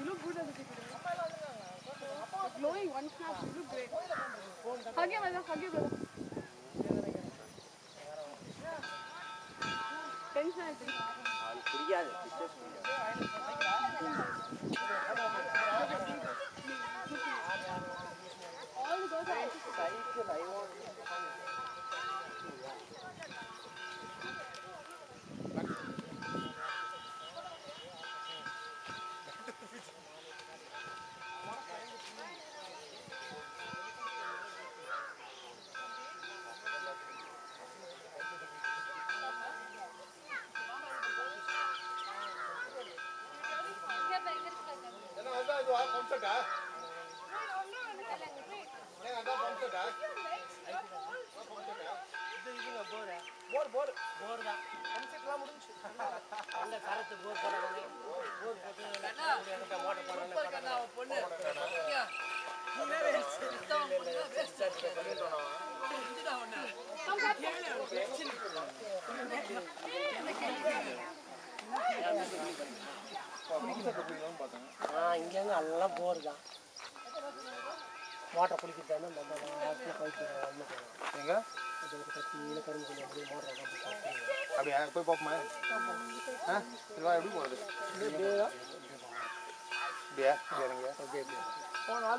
look good as a ticket. Glowing one snap, you look great. Hug your brother, hug your brother. Tension ஆயிடுச்சு. அவனுக்கு புரியாது business புரியாது All the girls are also cycle ஐவோன் என்ன அதான் இதுவா பம்ப்செட்டா ஏன் அதான் பம்ப்செட்டா போர் போர் போர் தான் பம்செட்லாம் முடிஞ்சு அந்த கரத்து போர் போடுறாங்க போர் போட்டு எனக்கு மோட்டர் போடுறாங்க பொண்ணு ஆ இங்கேருந்து எல்லாம் போர் தான் மோட்டர் குளிக்கிறது நம்ம லாஸ்ட்டில் பைப்பு வந்து எங்க அது ஒரு கீழே கரும்பு கொஞ்சம் அப்படியே மோட்டர் அப்படி பார்த்து அப்படியா போய் பார்ப்போமா ஆ இதுவா எப்படி போகிறது அப்படியே இப்படியா இப்படி இறங்க அப்படியே அப்படியே